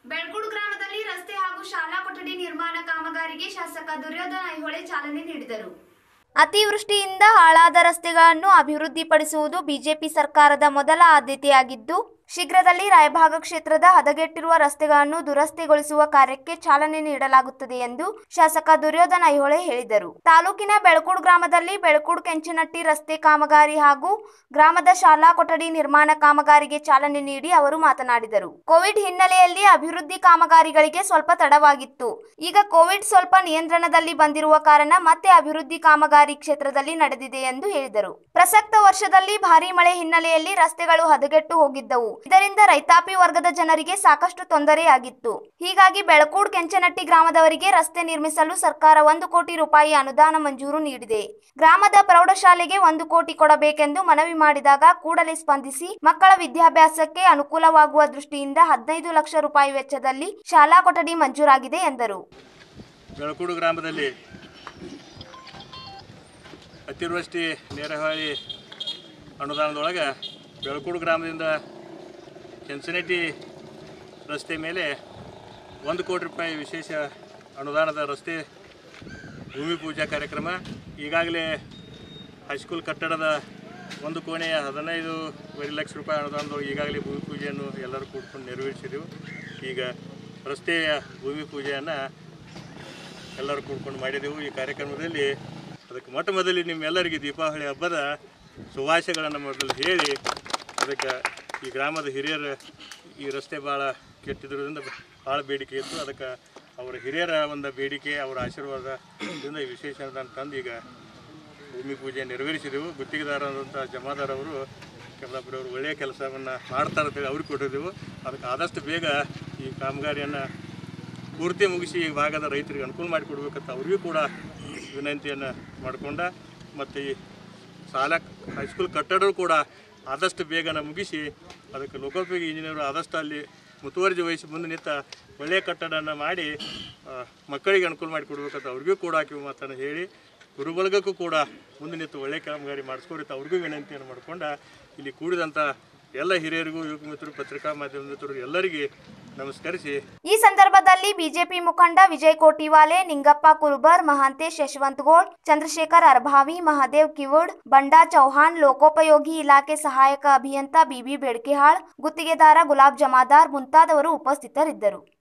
ಬೆಳ್ಗುಡು ಗ್ರಾಮದಲ್ಲಿ ರಸ್ತೆ ಹಾಗೂ ಶಾಲಾ ಕೊಠಡಿ ನಿರ್ಮಾಣ ಕಾಮಗಾರಿಗೆ ಶಾಸಕ ದುರ್ಯೋಧನ ಐಹೊಳೆ ಚಾಲನೆ ನೀಡಿದರು ಅತಿವೃಷ್ಟಿಯಿಂದ ಹಾಳಾದ ರಸ್ತೆಗಳನ್ನು ಅಭಿವೃದ್ಧಿಪಡಿಸುವುದು ಬಿಜೆಪಿ ಸರ್ಕಾರದ ಮೊದಲ ಆದ್ಯತೆಯಾಗಿದ್ದು ಶೀಘ್ರದಲ್ಲಿ ರಾಯಭಾಗ ಕ್ಷೇತ್ರದ ಹದಗೆಟ್ಟಿರುವ ರಸ್ತೆಗಳನ್ನು ದುರಸ್ತಿಗೊಳಿಸುವ ಕಾರ್ಯಕ್ಕೆ ಚಾಲನೆ ನೀಡಲಾಗುತ್ತದೆ ಎಂದು ಶಾಸಕ ದುರ್ಯೋಧನ ಐಹೊಳೆ ಹೇಳಿದರು ತಾಲೂಕಿನ ಬೆಳಕೂಡ್ ಗ್ರಾಮದಲ್ಲಿ ಬೆಳಕೂಡ್ ಕೆಂಚನಟ್ಟಿ ರಸ್ತೆ ಕಾಮಗಾರಿ ಹಾಗೂ ಗ್ರಾಮದ ಶಾಲಾ ಕೊಠಡಿ ನಿರ್ಮಾಣ ಕಾಮಗಾರಿಗೆ ಚಾಲನೆ ನೀಡಿ ಅವರು ಮಾತನಾಡಿದರು ಕೋವಿಡ್ ಹಿನ್ನೆಲೆಯಲ್ಲಿ ಅಭಿವೃದ್ಧಿ ಕಾಮಗಾರಿಗಳಿಗೆ ಸ್ವಲ್ಪ ತಡವಾಗಿತ್ತು ಈಗ ಕೋವಿಡ್ ಸ್ವಲ್ಪ ನಿಯಂತ್ರಣದಲ್ಲಿ ಬಂದಿರುವ ಕಾರಣ ಮತ್ತೆ ಅಭಿವೃದ್ಧಿ ಕಾಮಗಾರಿ ಕ್ಷೇತ್ರದಲ್ಲಿ ನಡೆದಿದೆ ಎಂದು ಹೇಳಿದರು ಪ್ರಸಕ್ತ ವರ್ಷದಲ್ಲಿ ಭಾರೀ ಮಳೆ ಹಿನ್ನೆಲೆಯಲ್ಲಿ ರಸ್ತೆಗಳು ಹದಗೆಟ್ಟು ಹೋಗಿದ್ದವು ಇದರಿಂದ ರೈತಾಪಿ ವರ್ಗದ ಜನರಿಗೆ ಸಾಕಷ್ಟು ತೊಂದರೆಯಾಗಿತ್ತು ಹೀಗಾಗಿ ಬೆಳಕೂಡ್ ಕೆಂಚನಟ್ಟಿ ಗ್ರಾಮದವರಿಗೆ ರಸ್ತೆ ನಿರ್ಮಿಸಲು ಸರ್ಕಾರ ಒಂದು ಕೋಟಿ ರೂಪಾಯಿ ಅನುದಾನ ಮಂಜೂರು ನೀಡಿದೆ ಗ್ರಾಮದ ಪ್ರೌಢಶಾಲೆಗೆ ಒಂದು ಕೋಟಿ ಕೊಡಬೇಕೆಂದು ಮನವಿ ಮಾಡಿದಾಗ ಕೂಡಲೇ ಸ್ಪಂದಿಸಿ ಮಕ್ಕಳ ವಿದ್ಯಾಭ್ಯಾಸಕ್ಕೆ ಅನುಕೂಲವಾಗುವ ದೃಷ್ಟಿಯಿಂದ ಹದಿನೈದು ಲಕ್ಷ ರೂಪಾಯಿ ವೆಚ್ಚದಲ್ಲಿ ಶಾಲಾ ಕೊಠಡಿ ಮಂಜೂರಾಗಿದೆ ಎಂದರು ಬೆಳಕೂಡು ಗ್ರಾಮದಲ್ಲಿ ಅತಿವೃಷ್ಟಿ ನೇರಹಾಳಿ ಅನುದಾನದೊಳಗೆ ಬೆಳಕೂಡು ಗ್ರಾಮದಿಂದ ಕೆಂಚನಟ್ಟಿ ರಸ್ತೆ ಮೇಲೆ ಒಂದು ಕೋಟಿ ರೂಪಾಯಿ ವಿಶೇಷ ಅನುದಾನದ ರಸ್ತೆ ಭೂಮಿ ಪೂಜಾ ಕಾರ್ಯಕ್ರಮ ಈಗಾಗಲೇ ಹೈಸ್ಕೂಲ್ ಕಟ್ಟಡದ ಒಂದು ಕೋಣೆಯ ಹದಿನೈದೂವರೆ ಲಕ್ಷ ರೂಪಾಯಿ ಅನುದಾನದೊಳಗೆ ಈಗಾಗಲೇ ಭೂಮಿ ಪೂಜೆಯನ್ನು ಎಲ್ಲರೂ ಕೂಡ್ಕೊಂಡು ನೆರವೇರಿಸಿದೆವು ಈಗ ರಸ್ತೆಯ ಭೂಮಿ ಪೂಜೆಯನ್ನು ಎಲ್ಲರೂ ಕೂಡ್ಕೊಂಡು ಮಾಡಿದೆವು ಈ ಕಾರ್ಯಕ್ರಮದಲ್ಲಿ ಅದಕ್ಕೆ ಮೊಟ್ಟ ಮೊದಲು ನಿಮ್ಮೆಲ್ಲರಿಗೆ ದೀಪಾವಳಿ ಹಬ್ಬದ ಶುಭಾಶಯಗಳನ್ನು ಮೊದಲು ಹೇಳಿ ಅದಕ್ಕೆ ಈ ಗ್ರಾಮದ ಹಿರಿಯರ ಈ ರಸ್ತೆ ಭಾಳ ಕೆಟ್ಟಿದ್ರಿಂದ ಭಾಳ ಬೇಡಿಕೆ ಇತ್ತು ಅದಕ್ಕೆ ಅವರ ಹಿರಿಯರ ಒಂದು ಬೇಡಿಕೆ ಅವರ ಆಶೀರ್ವಾದದಿಂದ ಈ ವಿಶೇಷ ಅನುದಾನ ತಂದು ಈಗ ಭೂಮಿ ಪೂಜೆ ನೆರವೇರಿಸಿದೆವು ಗುತ್ತಿಗೆದಾರರಾದಂಥ ಜಮಾದಾರ್ ಅವರು ಕಮಲಾಪುರವರು ಒಳ್ಳೆಯ ಕೆಲಸವನ್ನು ಮಾಡ್ತಾರೆ ಅಂತೇಳಿ ಅವ್ರಿಗೆ ಕೊಟ್ಟಿದ್ದೆವು ಅದಕ್ಕೆ ಆದಷ್ಟು ಬೇಗ ಈ ಕಾಮಗಾರಿಯನ್ನು ಪೂರ್ತಿ ಮುಗಿಸಿ ಈ ಭಾಗದ ರೈತರಿಗೆ ಅನುಕೂಲ ಮಾಡಿಕೊಡ್ಬೇಕಂತ ಅವ್ರಿಗೂ ಕೂಡ ವಿನಂತಿಯನ್ನು ಮಾಡಿಕೊಂಡ ಮತ್ತು ಈ ಶಾಲಾ ಹೈಸ್ಕೂಲ್ ಕಟ್ಟಡವೂ ಕೂಡ ಆದಷ್ಟು ಬೇಗನೆ ಮುಗಿಸಿ ಅದಕ್ಕೆ ಲೋಕೋಪಯೋಗಿ ಇಂಜಿನಿಯರು ಆದಷ್ಟು ಅಲ್ಲಿ ಮುತುವರ್ಜಿ ವಹಿಸಿ ಮುಂದೆ ನಿಂತ ಒಳ್ಳೆಯ ಕಟ್ಟಡನ ಮಾಡಿ ಆ, ಮಕ್ಕಳಿಗೆ ಅನುಕೂಲ ಮಾಡಿಕೊಡ್ಬೇಕಂತ ಅವ್ರಿಗೂ ಕೂಡ ಹಾಕಿ ಮಾತನ್ನು ಹೇಳಿ ಗುರುಬಳಗಕ್ಕೂ ಕೂಡ ಮುಂದೆ ನಿಂತು ಒಳ್ಳೆಯ ಕಾಮಗಾರಿ ಮಾಡಿಸ್ಕೊಡಿತ ಅವ್ರಿಗೂ ವಿನಂತಿಯನ್ನು ಮಾಡಿಕೊಂಡ ಇಲ್ಲಿ ಕೂಡಿದಂಥ ಎಲ್ಲ ಹಿರಿಯರಿಗೂ ಯುವಕ ಮಿತ್ರರು ಪತ್ರಿಕಾ ಮಾಧ್ಯಮ ಮಿತ್ರರು ಎಲ್ಲರಿಗೆ ನಮಸ್ಕರಿಸಿ ಈ ಸಂದರ್ಭದಲ್ಲಿ ಬಿಜೆಪಿ ಮುಖಂಡ ವಿಜಯ್ ಕೋಟಿವಾಲೆ ನಿಂಗಪ್ಪ ಕುರುಬರ್ ಮಹಾಂತೇಶ್ ಯಶವಂತಗೋಳ್ ಚಂದ್ರಶೇಖರ್ ಅರ್ಭಾವಿ ಮಹಾದೇವ್ ಕಿವುಡ್ ಬಂಡಾ ಚೌಹಾಣ್ ಲೋಕೋಪಯೋಗಿ ಇಲಾಖೆ ಸಹಾಯಕ ಅಭಿಯಂತ ಬಿಬಿ ಬೆಡ್ಕೆಹಾಳ್ ಗುತ್ತಿಗೆದಾರ ಗುಲಾಬ್ ಜಮಾದಾರ್ ಮುಂತಾದವರು ಉಪಸ್ಥಿತರಿದ್ದರು